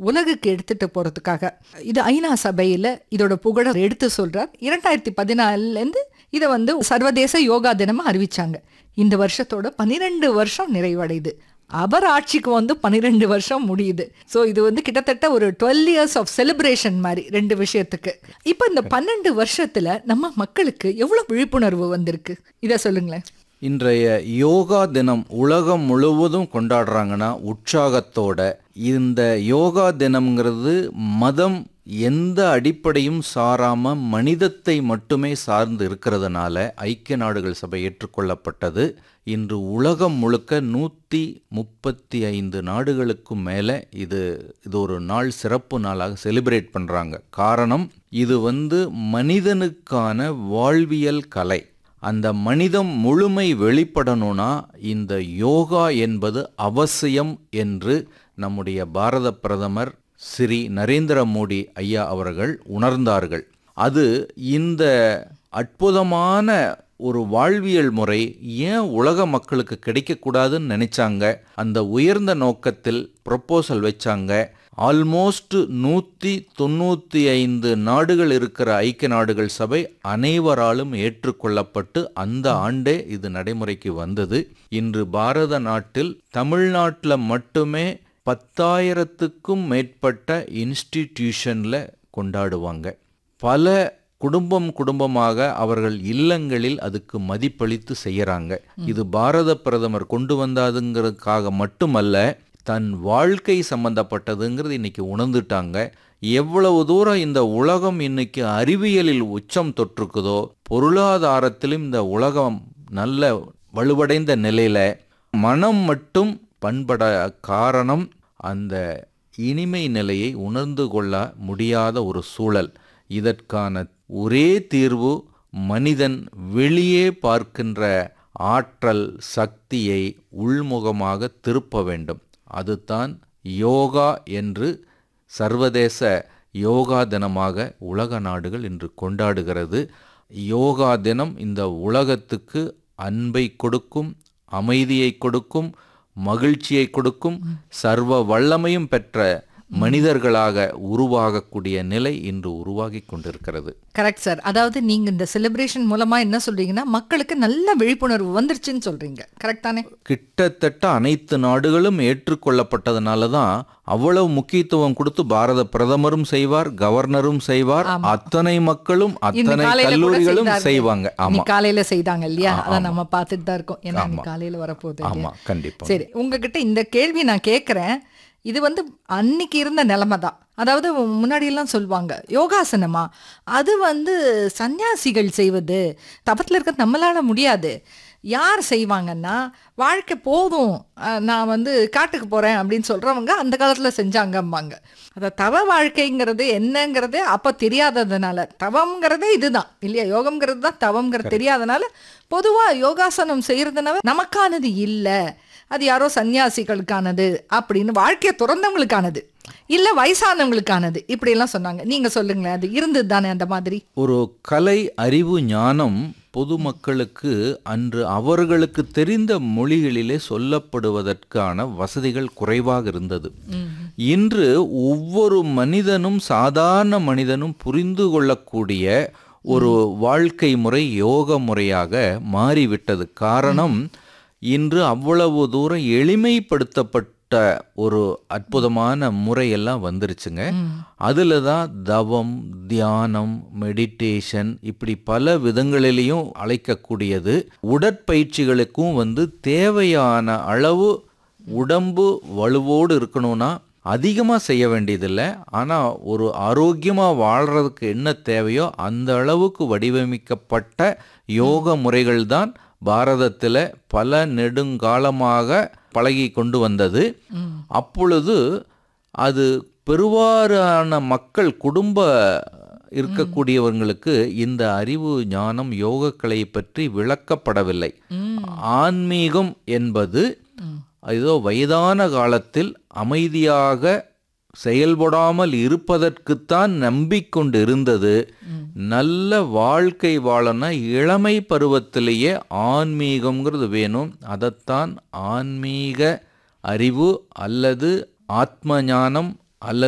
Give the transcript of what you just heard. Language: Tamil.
உலகுக்கு எடுத்துட்டு போறதுக்காக இது ஐநா சபையில இதோட புகழ எடுத்து சொல்றார் இரண்டாயிரத்தி பதினாலுல இருந்து இதை வந்து சர்வதேச யோகா தினமா அறிவிச்சாங்க இந்த வருஷத்தோட பன்னிரெண்டு வருஷம் நிறைவடையுது அவர் ஆட்சிக்கு வந்து பன்னிரெண்டு வருஷம் முடியுது ஸோ இது வந்து கிட்டத்தட்ட ஒரு டுவெல் இயர்ஸ் ஆஃப் செலிப்ரேஷன் மாதிரி ரெண்டு விஷயத்துக்கு இப்போ இந்த பன்னெண்டு வருஷத்துல நம்ம மக்களுக்கு எவ்வளவு விழிப்புணர்வு வந்திருக்கு இதை சொல்லுங்களேன் இன்றைய யோகா தினம் உலகம் முழுவதும் கொண்டாடுறாங்கன்னா உற்சாகத்தோட இந்த யோகா தினம்ங்கிறது மதம் எந்த அடிப்படையும் சாராம மனிதத்தை மட்டுமே சார்ந்து இருக்கிறதுனால ஐக்கிய நாடுகள் சபை ஏற்றுக்கொள்ளப்பட்டது இன்று உலகம் முழுக்க நூற்றி முப்பத்தி ஐந்து நாடுகளுக்கும் மேலே இது இது ஒரு நாள் சிறப்பு நாளாக செலிப்ரேட் பண்ணுறாங்க காரணம் இது வந்து மனிதனுக்கான வாழ்வியல் கலை அந்த மனிதம் முழுமை வெளிப்படணும்னா இந்த யோகா என்பது அவசியம் என்று நம்முடைய பாரத பிரதமர் ஸ்ரீ நரேந்திர மோடி ஐயா அவர்கள் உணர்ந்தார்கள் அது இந்த அற்புதமான ஒரு வாழ்வியல் முறை ஏன் உலக மக்களுக்கு கிடைக்கக்கூடாதுன்னு நினைச்சாங்க அந்த உயர்ந்த நோக்கத்தில் ப்ரொப்போசல் வச்சாங்க ஆல்மோஸ்ட் நூற்றி தொண்ணூற்றி ஐந்து நாடுகள் இருக்கிற ஐக்கிய நாடுகள் சபை அனைவராலும் ஏற்றுக்கொள்ளப்பட்டு அந்த ஆண்டே இது நடைமுறைக்கு வந்தது இன்று பாரத நாட்டில் தமிழ்நாட்டில் மட்டுமே பத்தாயிரத்துக்கும் மேற்பட்ட இன்ஸ்டிடியூஷனில் கொண்டாடுவாங்க பல குடும்பம் குடும்பமாக அவர்கள் இல்லங்களில் அதுக்கு மதிப்பளித்து செய்யறாங்க இது பாரத பிரதமர் கொண்டு வந்தாதுங்கிறதுக்காக மட்டுமல்ல தன் வாழ்க்கை சம்பந்தப்பட்டதுங்கிறது இன்னைக்கு உணர்ந்துட்டாங்க எவ்வளவு தூரம் இந்த உலகம் இன்னைக்கு அறிவியலில் உச்சம் தொற்றுக்குதோ பொருளாதாரத்திலும் இந்த உலகம் நல்ல வலுவடைந்த நிலையில மனம் மட்டும் பண்பட காரணம் அந்த இனிமை நிலையை உணர்ந்து கொள்ள முடியாத ஒரு சூழல் இதற்கான ஒரே தீர்வு மனிதன் வெளியே பார்க்கின்ற ஆற்றல் சக்தியை உள்முகமாக திருப்ப வேண்டும் அதுதான் யோகா என்று சர்வதேச யோகா தினமாக உலக நாடுகள் இன்று கொண்டாடுகிறது யோகா தினம் இந்த உலகத்துக்கு அன்பை கொடுக்கும் அமைதியை கொடுக்கும் மகிழ்ச்சியை கொடுக்கும் சர்வ வல்லமையும் பெற்ற மனிதர்களாக உருவாகக்கூடிய நிலை இன்று உருவாகி கொண்டிருக்கிறது கரெக்ட் சார் அதாவது நீங்க இந்த செலிப்ரேஷன் மூலமா என்ன சொல்றீங்கன்னா மக்களுக்கு நல்ல விழிப்புணர்வு வந்துருச்சுன்னு சொல்றீங்க கரெக்ட் தானே கிட்டத்தட்ட அனைத்து நாடுகளும் ஏற்றுக்கொள்ளப்பட்டதுனால தான் அவ்வளவு முக்கியத்துவம் கொடுத்து பாரத பிரதமரும் செய்வார் கவர்னரும் செய்வார் அத்தனை மக்களும் இந்த அத்தனை காலையில கூட கல்லூரிகளும் செய்தார்கள். செய்வாங்க ஆமா இன்னைக்கு காலையில செய்தாங்க இல்லையா அதை நம்ம பார்த்துட்டு தான் இருக்கோம் ஏன்னா இன்னைக்கு காலையில வரப்போகுது இல்லையா? ஆமா கண்டிப்பா சரி உங்ககிட்ட இந்த கேள்வி நான் கேட்குறேன் இது வந்து அன்னைக்கு இருந்த நிலைமை தான் அதாவது முன்னாடி எல்லாம் சொல்லுவாங்க யோகாசனமா அது வந்து சன்னியாசிகள் செய்வது தபத்தில் இருக்க நம்மளால முடியாது யார் செய்வாங்கன்னா வாழ்க்கை போதும் அஹ், நான் வந்து காட்டுக்கு போகிறேன் அப்படின்னு சொல்கிறவங்க அந்த காலத்தில் செஞ்சாங்கம்பாங்க அதை தவ வாழ்க்கைங்கிறது என்னங்கிறது அப்போ தெரியாததுனால தவம்ங்கிறதே இதுதான் இல்லையா யோகம்ங்கிறது தான் தவம்ங்கிறது தெரியாதனால பொதுவாக யோகாசனம் செய்கிறதுனால நமக்கானது இல்லை அது யாரோ சன்னியாசிகளுக்கானது அப்படின்னு வாழ்க்கையை துறந்தவங்களுக்கானது இல்ல வயசானவங்களுக்கானது இப்படி எல்லாம் சொன்னாங்க நீங்க சொல்லுங்களேன் அது இருந்தது தானே அந்த மாதிரி ஒரு கலை அறிவு ஞானம் பொதுமக்களுக்கு அன்று அவர்களுக்கு தெரிந்த மொழிகளிலே சொல்லப்படுவதற்கான வசதிகள் குறைவாக இருந்தது இன்று ஒவ்வொரு மனிதனும் சாதாரண மனிதனும் புரிந்து கொள்ளக்கூடிய ஒரு வாழ்க்கை முறை யோக முறையாக மாறிவிட்டது காரணம் இன்று அவ்வளவு தூரம் எளிமைப்படுத்தப்பட்ட ஒரு அற்புதமான முறையெல்லாம் வந்துருச்சுங்க அதில் தான் தவம் தியானம் மெடிடேஷன் இப்படி பல விதங்களிலையும் அழைக்கக்கூடியது உடற்பயிற்சிகளுக்கும் வந்து தேவையான அளவு உடம்பு வலுவோடு இருக்கணும்னா அதிகமாக செய்ய வேண்டியதில்லை ஆனால் ஒரு ஆரோக்கியமாக வாழ்கிறதுக்கு என்ன தேவையோ அந்த அளவுக்கு வடிவமைக்கப்பட்ட யோக முறைகள் தான் பாரதத்தில் பல நெடுங்காலமாக பழகி கொண்டு வந்தது அப்பொழுது அது பெருவாரான மக்கள் குடும்ப இருக்கக்கூடியவங்களுக்கு இந்த அறிவு ஞானம் யோகக்கலை பற்றி விளக்கப்படவில்லை ஆன்மீகம் என்பது ஏதோ வயதான காலத்தில் அமைதியாக செயல்படாமல் இருப்பதற்குத்தான் நம்பிக்கொண்டு இருந்தது நல்ல வாழ்க்கை வாழனா இளமை பருவத்திலேயே ஆன்மீகம்ங்கிறது வேணும் அதைத்தான் ஆன்மீக அறிவு அல்லது ஆத்ம ஞானம் அல்லது